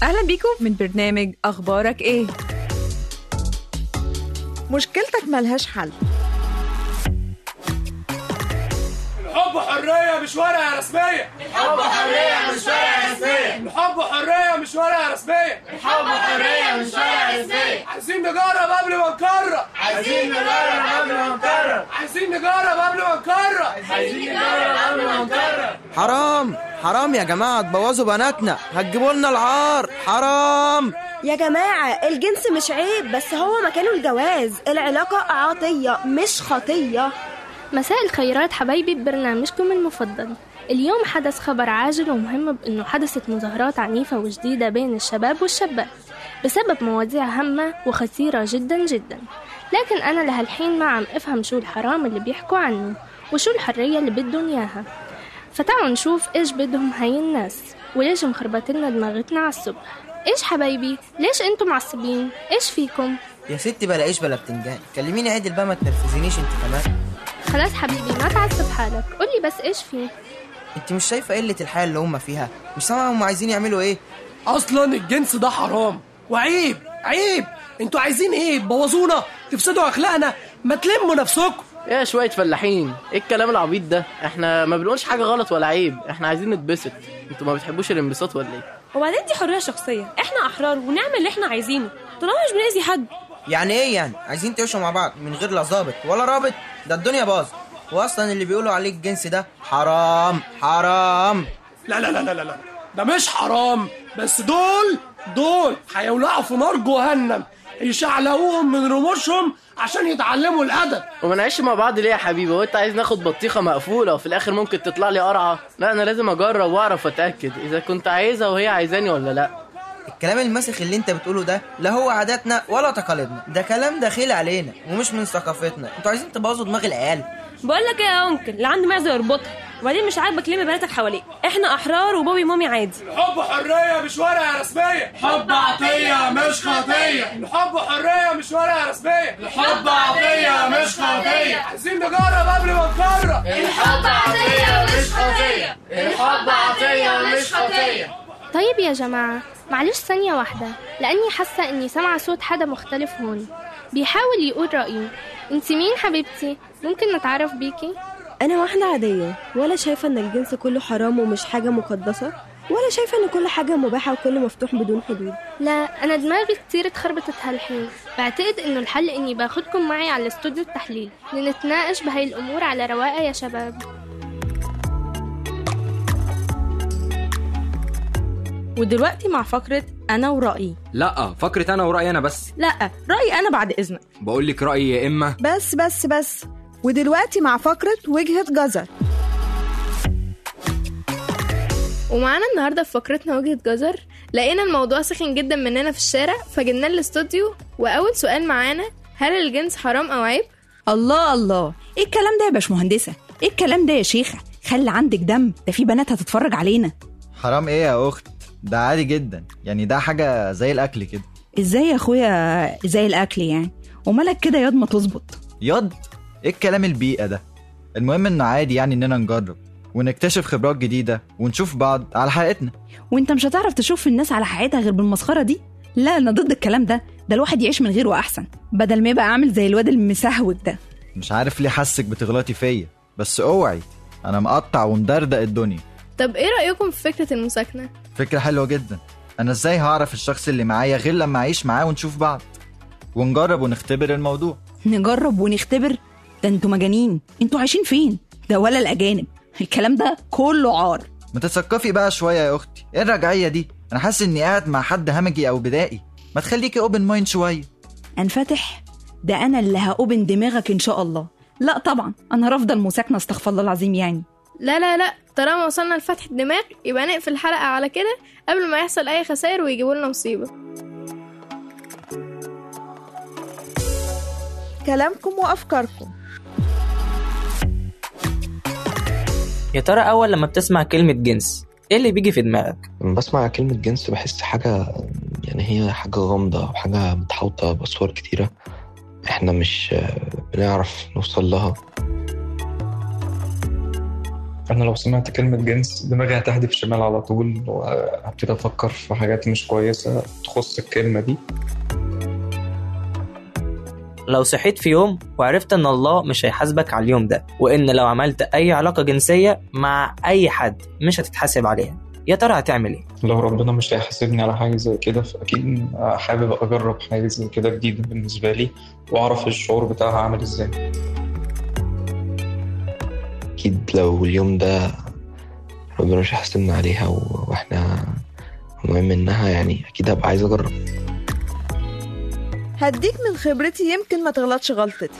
أهلا بيكم من برنامج أخبارك إيه؟ مشكلتك ملهاش حل الحب حرية مش ورقة رسمية الحب حرية مش ورقة رسمية الحب حرية مش ورقة رسمية الحب حرية مش ورقة رسمية عايزين نجرب قبل ما نكرر عايزين نجرب قبل ما نكرر عايزين نجرب قبل ما نكرر عايزين نجرب قبل ما نكرر حرام حرام يا جماعة تبوظوا بناتنا هتجيبوا لنا العار حرام يا جماعة الجنس مش عيب بس هو مكانه الجواز العلاقة عاطية مش خطية مساء الخيرات حبايبي ببرنامجكم المفضل اليوم حدث خبر عاجل ومهم بأنه حدثت مظاهرات عنيفة وجديدة بين الشباب والشابات بسبب مواضيع هامة وخطيرة جدا جدا لكن أنا لهالحين ما عم أفهم شو الحرام اللي بيحكوا عنه وشو الحرية اللي بدهم إياها فتعالوا نشوف إيش بدهم هاي الناس وليش مخربطلنا دماغتنا على الصبح إيش حبايبي ليش أنتم معصبين إيش فيكم يا ستي بلا عيش بلا بتنجان كلميني عدل بقى ما تنرفزينيش انت كمان خلاص حبيبي ما تعصب حالك قولي بس إيش فيه انت مش شايفة قلة الحياة اللي هم فيها مش سامعة هم عايزين يعملوا ايه أصلا الجنس ده حرام وعيب عيب انتوا عايزين ايه تبوظونا تفسدوا أخلاقنا ما تلموا نفسكم يا شوية فلاحين ايه الكلام العبيط ده احنا ما بنقولش حاجة غلط ولا عيب احنا عايزين نتبسط انتوا ما بتحبوش الانبساط ولا ايه وبعدين دي حريه شخصيه احنا احرار ونعمل اللي احنا عايزينه طالما مش بنأذي حد يعني ايه يعني عايزين تعيشوا مع بعض من غير لا ظابط ولا رابط ده الدنيا باظت واصلا اللي بيقولوا عليه الجنس ده حرام حرام لا لا لا لا لا لا ده مش حرام بس دول دول هيولعوا في نار جهنم يشعلقوهم من رموشهم عشان يتعلموا الأدب وما نعيش مع بعض ليه يا حبيبي هو انت عايز ناخد بطيخة مقفولة وفي الاخر ممكن تطلع لي قرعة لا انا لازم اجرب واعرف اتأكد اذا كنت عايزها وهي عايزاني ولا لا الكلام المسخ اللي انت بتقوله ده لا هو عاداتنا ولا تقاليدنا ده كلام داخلي علينا ومش من ثقافتنا انتوا عايزين تبوظوا دماغ العيال بقول لك ايه يا انكل اللي عنده معزه يربطها وبعدين مش عاجبك ليه بناتك حواليك احنا احرار وبابي مامي عادي الحب حرية مش ورقة رسمية الحب عطية مش خطية الحب حرية مش ورقة رسمية الحب عطية مش خطية عايزين نجرب قبل ما نكرر الحب عطية مش خطية الحب عطية مش خطية طيب يا جماعة معلش ثانية واحدة لأني حاسة إني سامعة صوت حدا مختلف هون بيحاول يقول رأيه انت مين حبيبتي ممكن نتعرف بيكي أنا واحدة عادية ولا شايفة إن الجنس كله حرام ومش حاجة مقدسة ولا شايفة إن كل حاجة مباحة وكل مفتوح بدون حدود لا أنا دماغي كتير اتخربطت هالحين بعتقد إنه الحل إني باخدكم معي على الاستوديو التحليل لنتناقش بهاي الأمور على رواقة يا شباب ودلوقتي مع فقرة أنا ورأيي لا فكرة انا ورأيي انا بس لا رأيي أنا بعد إذنك بقول لك رأيي يا اما بس بس بس ودلوقتي مع فقرة وجهة جزر ومعانا النهارده في فقرتنا وجهة جزر لقينا الموضوع سخن جدا مننا في الشارع فجبنا الاستوديو واول سؤال معانا هل الجنس حرام او عيب الله الله ايه الكلام ده يا باشمهندسه ايه الكلام ده يا شيخه خلي عندك دم ده في بنات هتتفرج علينا حرام ايه يا اخت ده عادي جدا يعني ده حاجة زي الاكل كده ازاي يا اخويا زي الاكل يعني ومالك كده ياض ما تظبط ياض ايه الكلام البيئة ده المهم انه عادي يعني اننا نجرب ونكتشف خبرات جديدة ونشوف بعض على حقيقتنا وانت مش هتعرف تشوف الناس على حقيقتها غير بالمسخره دي لا انا ضد الكلام ده ده الواحد يعيش من غيره احسن بدل ما يبقى عامل زي الواد المسهوك ده مش عارف ليه حاسك بتغلطي فيا بس اوعي انا مقطع ومدردق الدنيا طب ايه رأيكم في فكرة المساكنة فكرة حلوة جدا انا ازاي هعرف الشخص اللي معايا غير لما اعيش معاه ونشوف بعض ونجرب ونختبر الموضوع نجرب ونختبر ده انتوا مجانين انتوا عايشين فين ده ولا الاجانب الكلام ده كله عار ما تتثقفي بقى شوية يا اختي ايه الرجعية دي انا حاسس اني قاعد مع حد همجي او بدائي ما تخليكي اوبن مايند شوية انفتح ده انا اللي هأوبن دماغك ان شاء الله لا طبعا انا رافضه المساكنه استغفر الله العظيم يعني لا لا لا طالما وصلنا لفتح الدماغ يبقى نقفل الحلقة على كده قبل ما يحصل أي خسائر ويجيبوا لنا مصيبة كلامكم وأفكاركم يا ترى أول لما بتسمع كلمة جنس إيه اللي بيجي في دماغك؟ لما بسمع كلمة جنس بحس حاجة يعني هي حاجة غامضة وحاجة متحوطة بأسوار كتيرة احنا مش بنعرف نوصل لها أنا لو سمعت كلمة جنس دماغي هتهدف شمال على طول وهبتدي أفكر في حاجات مش كويسة تخص الكلمة دي لو صحيت في يوم وعرفت ان الله مش هيحاسبك على اليوم ده وان لو عملت اي علاقة جنسية مع اي حد مش هتتحاسب عليها يا ترى هتعمل ايه لو ربنا مش هيحاسبني على حاجة زي كده فأكيد حابب أجرب حاجة زي كده جديدة بالنسبة لي وأعرف الشعور بتاعها عامل إزاي أكيد لو اليوم ده ربنا مش هيحاسبنا عليها و- وإحنا المهم إنها يعني أكيد هبقى عايز أجرب هديك من خبرتي يمكن ما تغلطش غلطتي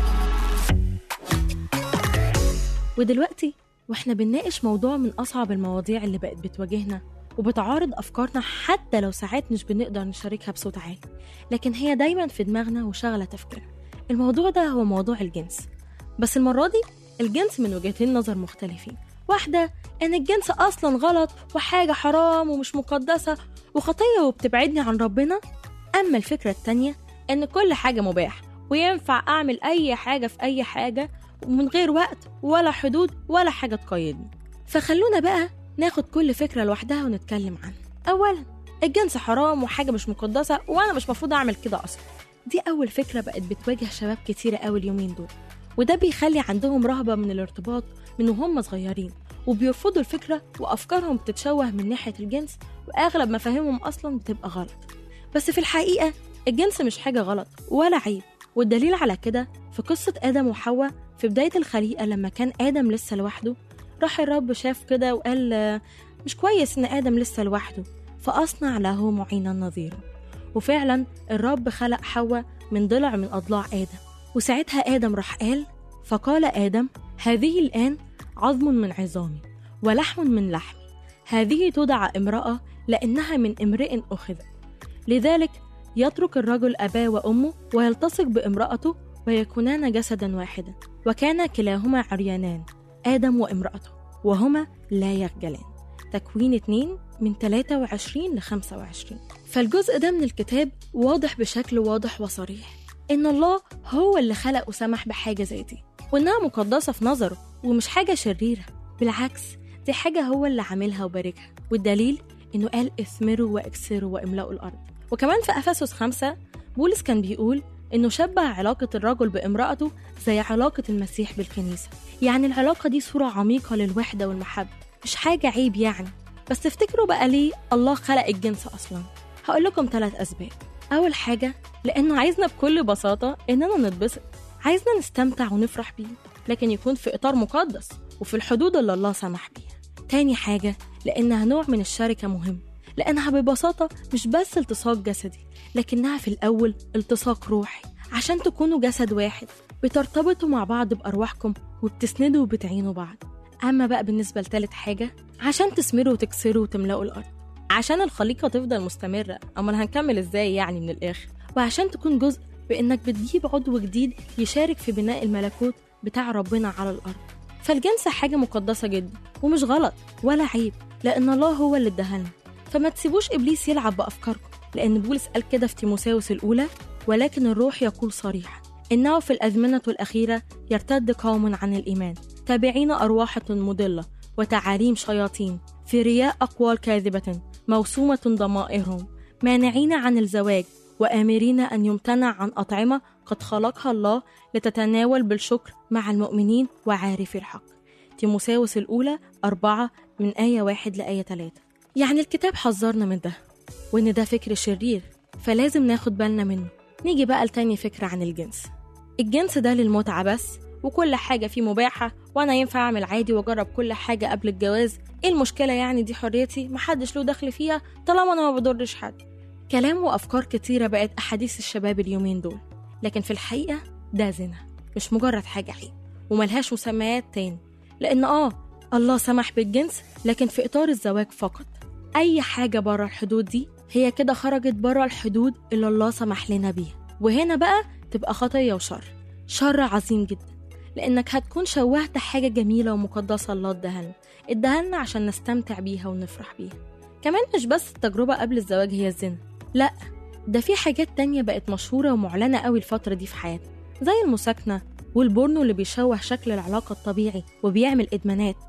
ودلوقتي واحنا بنناقش موضوع من أصعب المواضيع اللي بقت بتواجهنا وبتعارض أفكارنا حتى لو ساعات مش بنقدر نشاركها بصوت عالي لكن هي دايما في دماغنا وشغلة تفكيرنا الموضوع ده هو موضوع الجنس بس المرة دي الجنس من وجهتين نظر مختلفين واحدة إن الجنس أصلا غلط وحاجة حرام ومش مقدسة وخطية وبتبعدني عن ربنا أما الفكرة التانية إن كل حاجة مباح وينفع أعمل أي حاجة في أي حاجة ومن غير وقت ولا حدود ولا حاجة تقيدني فخلونا بقى ناخد كل فكرة لوحدها ونتكلم عنها أولا الجنس حرام وحاجة مش مقدسة وأنا مش مفروض أعمل كده أصلا دي أول فكرة بقت بتواجه شباب كتيرة أوي اليومين دول وده بيخلي عندهم رهبة من الارتباط من وهم صغيرين وبيرفضوا الفكرة وأفكارهم بتتشوه من ناحية الجنس وأغلب مفاهيمهم أصلا بتبقى غلط بس في الحقيقة الجنس مش حاجة غلط ولا عيب والدليل على كده في قصة آدم وحواء في بداية الخليقة لما كان آدم لسه لوحده راح الرب شاف كده وقال آه، مش كويس إن آدم لسه لوحده فأصنع له معينا نظيرا وفعلا الرب خلق حواء من ضلع من أضلاع آدم وساعتها آدم راح قال فقال آدم هذه الآن عظم من عظامي ولحم من لحمي هذه تدعى امرأة لأنها من امرئ أخذت لذلك يترك الرجل أباه وأمه ويلتصق بامرأته ويكونان جسدا واحدا وكان كلاهما عريانان آدم وامرأته وهما لا يخجلان تكوين 2 من 23 ل 25 فالجزء ده من الكتاب واضح بشكل واضح وصريح إن الله هو اللي خلق وسمح بحاجة زي دي وإنها مقدسة في نظره ومش حاجة شريرة بالعكس دي حاجة هو اللي عاملها وباركها والدليل إنه قال اثمروا واكسروا واملأوا الأرض وكمان في أفسس خمسة بولس كان بيقول إنه شبه علاقة الرجل بامرأته زي علاقة المسيح بالكنيسة يعني العلاقة دي صورة عميقة للوحدة والمحبة مش حاجة عيب يعني بس تفتكروا بقى ليه الله خلق الجنس أصلا هقول لكم ثلاث أسباب أول حاجة لأنه عايزنا بكل بساطة إننا نتبسط عايزنا نستمتع ونفرح بيه لكن يكون في إطار مقدس وفي الحدود اللي الله سمح بيها تاني حاجة لأنها نوع من الشركة مهم لأنها ببساطة مش بس التصاق جسدي لكنها في الأول التصاق روحي عشان تكونوا جسد واحد بترتبطوا مع بعض بأرواحكم وبتسندوا وبتعينوا بعض أما بقى بالنسبة لتالت حاجة عشان تثمروا وتكسروا وتملأوا الأرض عشان الخليقة تفضل مستمرة أمال هنكمل إزاي يعني من الآخر وعشان تكون جزء بإنك بتجيب عضو جديد يشارك في بناء الملكوت بتاع ربنا على الأرض فالجنس حاجة مقدسة جدا ومش غلط ولا عيب لأن الله هو اللي اداهالنا فما تسيبوش إبليس يلعب بأفكاركم لأن بولس قال كده في تيموساوس الأولى ولكن الروح يقول صريحا إنه في الأزمنة الأخيرة يرتد قوم عن الإيمان تابعين أرواح مضلة وتعاليم شياطين في رياء أقوال كاذبة موسومة ضمائرهم مانعين عن الزواج وآمرين أن يمتنع عن أطعمة قد خلقها الله لتتناول بالشكر مع المؤمنين وعارفي الحق تيموساوس الأولى أربعة من آية واحد لآية تلاتة يعني الكتاب حذرنا من ده وإن ده فكر شرير فلازم ناخد بالنا منه نيجي بقى لتاني فكرة عن الجنس الجنس ده للمتعة بس وكل حاجة فيه مباحة وأنا ينفع أعمل عادي وأجرب كل حاجة قبل الجواز إيه المشكلة يعني دي حريتي محدش له دخل فيها طالما أنا ما بضرش حد كلام وأفكار كتيرة بقت أحاديث الشباب اليومين دول لكن في الحقيقة ده زنا مش مجرد حاجة عيب وملهاش مسميات تاني لأن آه الله سمح بالجنس لكن في إطار الزواج فقط أي حاجة بره الحدود دي هي كده خرجت بره الحدود اللي الله سمح لنا بيها وهنا بقى تبقى خطية وشر شر عظيم جدا لأنك هتكون شوهت حاجة جميلة ومقدسة الله اداها اداها عشان نستمتع بيها ونفرح بيها كمان مش بس التجربة قبل الزواج هي الزنا لأ ده في حاجات تانية بقت مشهورة ومعلنة قوي الفترة دي في حياتنا زي المساكنة والبورنو اللي بيشوه شكل العلاقة الطبيعي وبيعمل إدمانات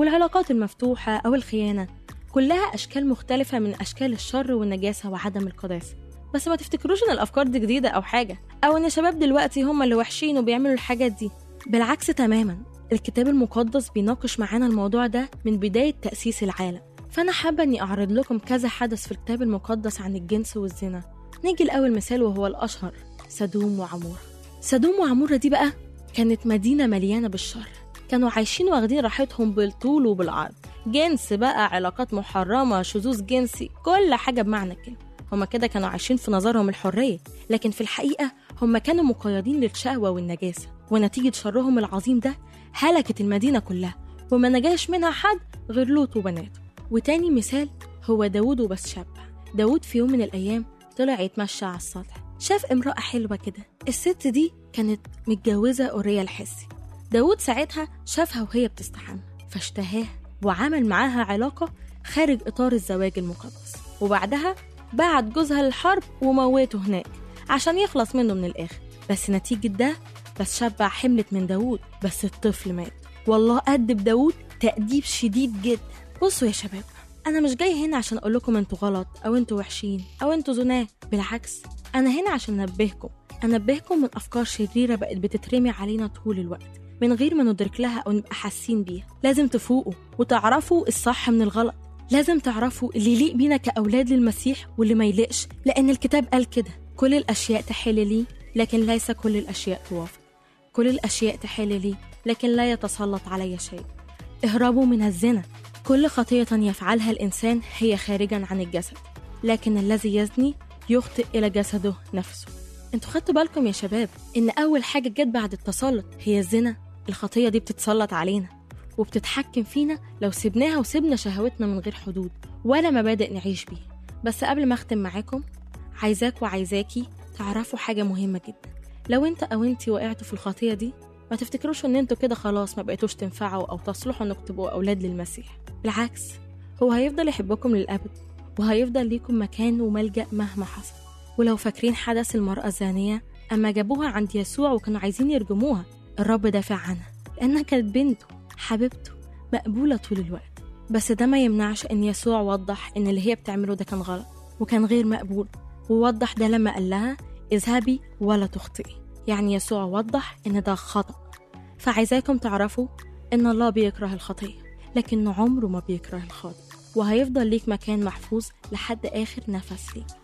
والعلاقات المفتوحة أو الخيانة كلها أشكال مختلفة من أشكال الشر والنجاسة وعدم القداسة بس ما تفتكروش إن الأفكار دي جديدة أو حاجة أو إن شباب دلوقتي هم اللي وحشين وبيعملوا الحاجات دي بالعكس تماما الكتاب المقدس بيناقش معانا الموضوع ده من بداية تأسيس العالم فأنا حابة إني أعرض لكم كذا حدث في الكتاب المقدس عن الجنس والزنا نيجي لأول مثال وهو الأشهر سدوم وعمورة سدوم وعمورة دي بقى كانت مدينة مليانة بالشر كانوا عايشين واخدين راحتهم بالطول وبالعرض جنس بقى علاقات محرمة شذوذ جنسي كل حاجة بمعنى الكلمة هما كده كانوا عايشين في نظرهم الحرية لكن في الحقيقة هما كانوا مقيدين للشهوة والنجاسة ونتيجة شرهم العظيم ده هلكت المدينة كلها وما نجاش منها حد غير لوط وبناته وتاني مثال هو داود وبسشبع داود في يوم من الأيام طلع يتمشى على السطح شاف امرأة حلوة كده الست دي كانت متجوزة أوريا الحسي داود ساعتها شافها وهي بتستحمى فاشتهاها وعمل معاها علاقة خارج إطار الزواج المقدس وبعدها بعت جوزها للحرب وموته هناك عشان يخلص منه من الآخر بس نتيجة ده بس شبع حملت من داود بس الطفل مات والله أدب داود تأديب شديد جدا بصوا يا شباب أنا مش جاي هنا عشان أقول لكم أنتوا غلط أو أنتوا وحشين أو أنتوا زناه بالعكس أنا هنا عشان أنبهكم أنبهكم من أفكار شريرة بقت بتترمي علينا طول الوقت من غير ما ندرك لها أو نبقى حاسين بيها لازم تفوقوا وتعرفوا الصح من الغلط لازم تعرفوا اللي يليق بينا كأولاد للمسيح واللي ما يليقش لأن الكتاب قال كده كل الأشياء تحل لي لكن ليس كل الأشياء توافق كل الأشياء تحل لي لكن لا يتسلط علي شيء اهربوا من الزنا كل خطية يفعلها الإنسان هي خارجا عن الجسد لكن الذي يزني يخطئ إلى جسده نفسه انتوا خدتوا بالكم يا شباب إن أول حاجة جت بعد التسلط هي الزنا الخطية دي بتتسلط علينا وبتتحكم فينا لو سبناها وسبنا شهوتنا من غير حدود ولا مبادئ نعيش بيها بس قبل ما أختم معاكم عايزاك وعايزاكي تعرفوا حاجة مهمة جدا لو انت أو انتي وقعتوا في الخطية دي ما تفتكروش ان انتوا كده خلاص ما بقيتوش تنفعوا او تصلحوا انكم تبقوا اولاد للمسيح بالعكس هو هيفضل يحبكم للابد وهيفضل ليكم مكان وملجا مهما حصل ولو فاكرين حدث المراه الزانيه اما جابوها عند يسوع وكانوا عايزين يرجموها الرب دافع عنها لانها كانت بنته حبيبته مقبوله طول الوقت بس ده ما يمنعش ان يسوع وضح ان اللي هي بتعمله ده كان غلط وكان غير مقبول ووضح ده لما قال لها اذهبي ولا تخطئي يعني يسوع وضح ان ده خطأ فعايزاكم تعرفوا إن الله بيكره الخطية لكنه عمره ما بيكره الخاطئ وهيفضل ليك مكان محفوظ لحد آخر نفس ليك